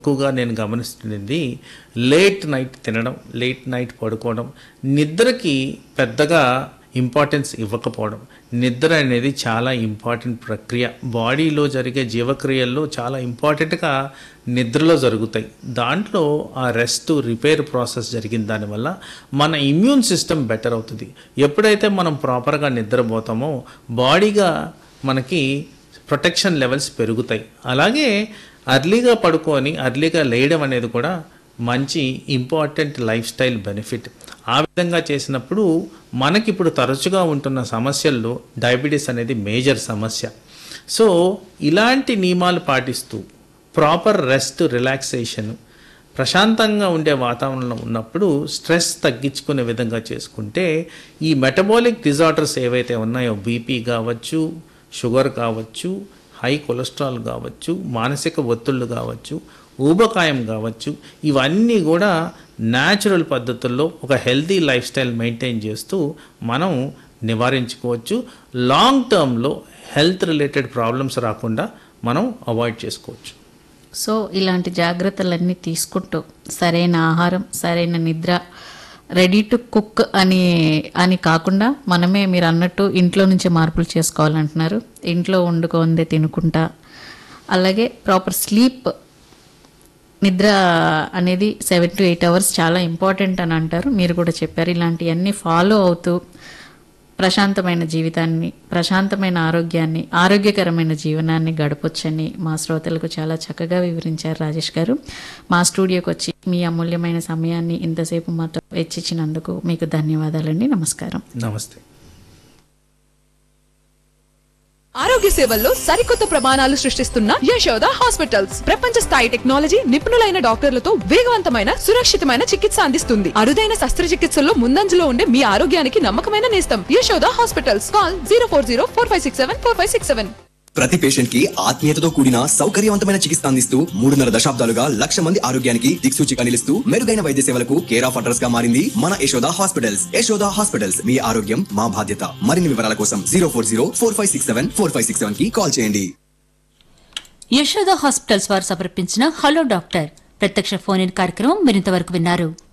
ఎక్కువగా నేను గమనిస్తున్నది లేట్ నైట్ తినడం లేట్ నైట్ పడుకోవడం నిద్రకి పెద్దగా ఇంపార్టెన్స్ ఇవ్వకపోవడం నిద్ర అనేది చాలా ఇంపార్టెంట్ ప్రక్రియ బాడీలో జరిగే జీవక్రియల్లో చాలా ఇంపార్టెంట్గా నిద్రలో జరుగుతాయి దాంట్లో ఆ రెస్ట్ రిపేర్ ప్రాసెస్ జరిగిన దానివల్ల మన ఇమ్యూన్ సిస్టమ్ బెటర్ అవుతుంది ఎప్పుడైతే మనం ప్రాపర్గా నిద్రపోతామో బాడీగా మనకి ప్రొటెక్షన్ లెవెల్స్ పెరుగుతాయి అలాగే అర్లీగా పడుకొని అర్లీగా లేయడం అనేది కూడా మంచి ఇంపార్టెంట్ లైఫ్ స్టైల్ బెనిఫిట్ ఆ విధంగా చేసినప్పుడు మనకిప్పుడు తరచుగా ఉంటున్న సమస్యల్లో డయాబెటీస్ అనేది మేజర్ సమస్య సో ఇలాంటి నియమాలు పాటిస్తూ ప్రాపర్ రెస్ట్ రిలాక్సేషన్ ప్రశాంతంగా ఉండే వాతావరణంలో ఉన్నప్పుడు స్ట్రెస్ తగ్గించుకునే విధంగా చేసుకుంటే ఈ మెటబాలిక్ డిజార్డర్స్ ఏవైతే ఉన్నాయో బీపీ కావచ్చు షుగర్ కావచ్చు హై కొలెస్ట్రాల్ కావచ్చు మానసిక ఒత్తిళ్ళు కావచ్చు ఊబకాయం కావచ్చు ఇవన్నీ కూడా న్యాచురల్ పద్ధతుల్లో ఒక హెల్తీ లైఫ్ స్టైల్ మెయింటైన్ చేస్తూ మనం నివారించుకోవచ్చు లాంగ్ టర్మ్లో హెల్త్ రిలేటెడ్ ప్రాబ్లమ్స్ రాకుండా మనం అవాయిడ్ చేసుకోవచ్చు సో ఇలాంటి జాగ్రత్తలన్నీ తీసుకుంటూ సరైన ఆహారం సరైన నిద్ర రెడీ టు కుక్ అని అని కాకుండా మనమే మీరు అన్నట్టు ఇంట్లో నుంచే మార్పులు చేసుకోవాలంటున్నారు ఇంట్లో వండుకుందే తినుకుంటా అలాగే ప్రాపర్ స్లీప్ నిద్ర అనేది సెవెన్ టు ఎయిట్ అవర్స్ చాలా ఇంపార్టెంట్ అని అంటారు మీరు కూడా చెప్పారు ఇలాంటివన్నీ ఫాలో అవుతూ ప్రశాంతమైన జీవితాన్ని ప్రశాంతమైన ఆరోగ్యాన్ని ఆరోగ్యకరమైన జీవనాన్ని గడపొచ్చని మా శ్రోతలకు చాలా చక్కగా వివరించారు రాజేష్ గారు మా స్టూడియోకి వచ్చి మీ అమూల్యమైన సమయాన్ని ఇంతసేపు మాతో వెచ్చించినందుకు మీకు ధన్యవాదాలండి నమస్కారం నమస్తే ఆరోగ్య సేవల్లో సరికొత్త ప్రమాణాలు సృష్టిస్తున్న యశోద హాస్పిటల్స్ ప్రపంచ స్థాయి టెక్నాలజీ నిపుణులైన డాక్టర్లతో వేగవంతమైన సురక్షితమైన చికిత్స అందిస్తుంది అరుదైన శస్త్రచికిత్సల్లో ముందంజలో ఉండే మీ ఆరోగ్యానికి నమ్మకమైన నేస్తం Yashoda hospitals call zero four zero four five six seven four five six seven ప్రతి పేషెంట్ కి ఆత్మీయతతో కూడిన సౌకర్యవంతమైన చికిత్స అందిస్తూ మూడున్నర దశాబ్దాలుగా లక్ష మంది ఆరోగ్యానికి దిక్సూచిగా నిలుస్తూ మెరుగైన వైద్య సేవలకు కేర్ ఆఫ్ అడ్రస్ గా మారింది మన యశోద హాస్పిటల్స్ యశోద హాస్పిటల్స్ మీ ఆరోగ్యం మా బాధ్యత మరిన్ని వివరాల కోసం zero four zero four five six seven four five six seven కి కాల్ చేయండి యశోద హాస్పిటల్స్ వారు సమర్పించిన హలో డాక్టర్ ప్రత్యక్ష ఫోన్ ఇన్ కార్యక్రమం మరింతవరకు విన్నారు